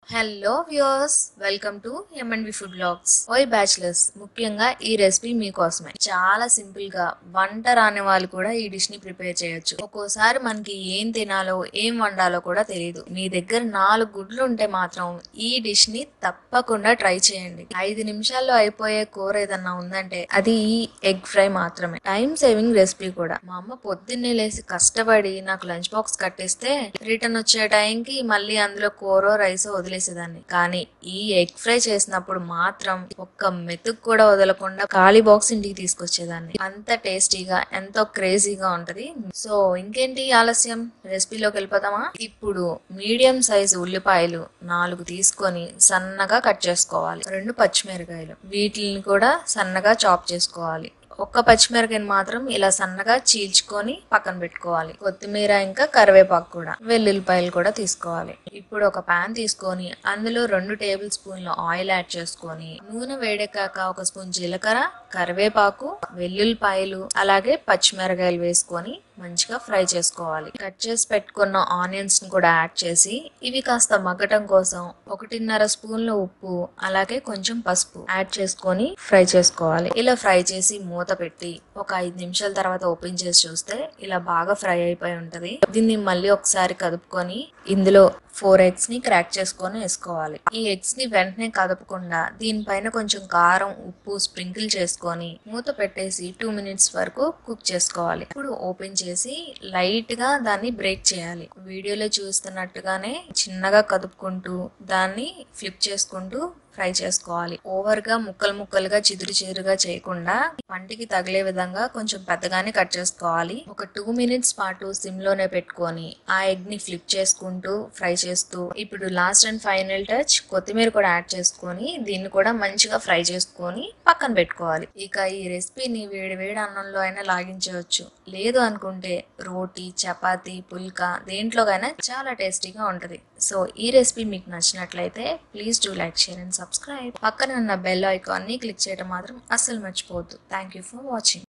hello viewers welcome to MNV food blogs ఓయ్ bachelors ముఖ్యంగా ఈ రెసిపీ మీకోసమే చాలా సింపుల్ గా వంట రాని వాళ్ళు కూడా ఈ డిష్ ని ప్రిపేర్ చేయొచ్చు ఒక్కోసారి మనకి ఏం తినాలో ఏం వండాలో కూడా తెలియదు మీ దగ్గర నాలుగు గుడ్లు ఉంటే మాత్రం ఈ డిష్ ని తప్పకుండా ట్రై చేయండి ఐదు నిమిషాల్లో అయిపోయే కూర ఏదన్నా ఉందంటే అది ఈ ఎగ్ ఫ్రై మాత్రమే టైం సేవింగ్ రెసిపీ కూడా మా అమ్మ పొద్దున్నే లేసి కష్టపడి నాకు లంచ్ బాక్స్ కట్టిస్తే రిటర్న్ వచ్చే టైంకి మళ్ళీ అందులో కూర రైస్ వదిలేసేదాన్ని కానీ ఈ ఎగ్ ఫ్రై చేసినప్పుడు మాత్రం ఒక్క మెతుకు కూడా వదలకుండా ఖాళీ బాక్స్ ఇంటికి తీసుకొచ్చేదాన్ని అంత టేస్టీగా ఎంతో క్రేజీగా ఉంటది సో ఇంకేంటి ఆలస్యం రెసిపీలోకి వెళ్ళిపోదామా ఇప్పుడు మీడియం సైజు ఉల్లిపాయలు నాలుగు తీసుకొని సన్నగా కట్ చేసుకోవాలి రెండు పచ్చిమిరకాయలు వీటిని కూడా సన్నగా చాప్ చేసుకోవాలి ఒక్క పచ్చిమిరకాయని మాత్రం ఇలా సన్నగా చీల్చుకొని పక్కన పెట్టుకోవాలి కొత్తిమీర ఇంకా కరివేపాకు కూడా వెల్లుల్లిపాయలు కూడా తీసుకోవాలి ఇప్పుడు ఒక పాన్ తీసుకొని అందులో రెండు టేబుల్ స్పూన్లు ఆయిల్ యాడ్ చేసుకొని నూనె వేడెక్కాక ఒక స్పూన్ జీలకర్ర కరివేపాకు వెల్లుల్లిపాయలు అలాగే పచ్చిమిరకాయలు వేసుకొని మంచిగా ఫ్రై చేసుకోవాలి కట్ చేసి పెట్టుకున్న ఆనియన్స్ ని కూడా యాడ్ చేసి ఇవి కాస్త మగ్గటం కోసం ఒకటిన్నర స్పూన్ల ఉప్పు అలాగే కొంచెం పసుపు యాడ్ చేసుకొని ఫ్రై చేసుకోవాలి ఇలా ఫ్రై చేసి మూత పెట్టి ఒక ఐదు నిమిషాల తర్వాత ఓపెన్ చేసి చూస్తే ఇలా బాగా ఫ్రై అయిపోయి ఉంటది దీన్ని మళ్ళీ ఒకసారి కదుపుకొని ఇందులో ఫోర్ ఎగ్స్ ని క్రాక్ చేసుకొని వేసుకోవాలి ఈ ఎగ్స్ ని వెంటనే కదపకుండా దీనిపైన కొంచెం కారం ఉప్పు స్ప్రింకిల్ చేసుకొని మూత పెట్టేసి టూ మినిట్స్ వరకు కుక్ చేసుకోవాలి ఇప్పుడు ఓపెన్ చేసి లైట్ గా దాన్ని బ్రేక్ చేయాలి వీడియోలో చూస్తున్నట్టుగానే చిన్నగా కదుపుకుంటూ దాన్ని ఫ్లిప్ చేసుకుంటూ ఫ్రై చేసుకోవాలి ఓవర్ గా ముక్కలు ముక్కలుగా చిదురు చిదురుగా చేయకుండా పంటికి తగిలే విధంగా కొంచెం పెద్దగానే కట్ చేసుకోవాలి ఒక టూ మినిట్స్ పాటు సిమ్ లోనే పెట్టుకొని ఆ ఎగ్ ని ఫ్లిప్ చేసుకుంటూ ఫ్రై చేస్తూ ఇప్పుడు లాస్ట్ అండ్ ఫైనల్ టచ్ కొత్తిమీర కూడా యాడ్ చేసుకొని దీన్ని కూడా మంచిగా ఫ్రై చేసుకొని పక్కన పెట్టుకోవాలి ఇక ఈ రెసిపీని వేడి వేడి అన్నంలో అయినా లాగించవచ్చు లేదు అనుకుంటే రోటీ చపాతీ పుల్కా దేంట్లోకైనా చాలా టేస్టీగా ఉంటది సో ఈ రెసిపీ మీకు నచ్చినట్లయితే please do like share and subscribe పక్కన ఉన్న బెల్ ఐకాన్ ని క్లిక్ చేయడం మాత్రం అస్సలు మర్చిపోవద్దు థ్యాంక్ యూ ఫర్ వాచింగ్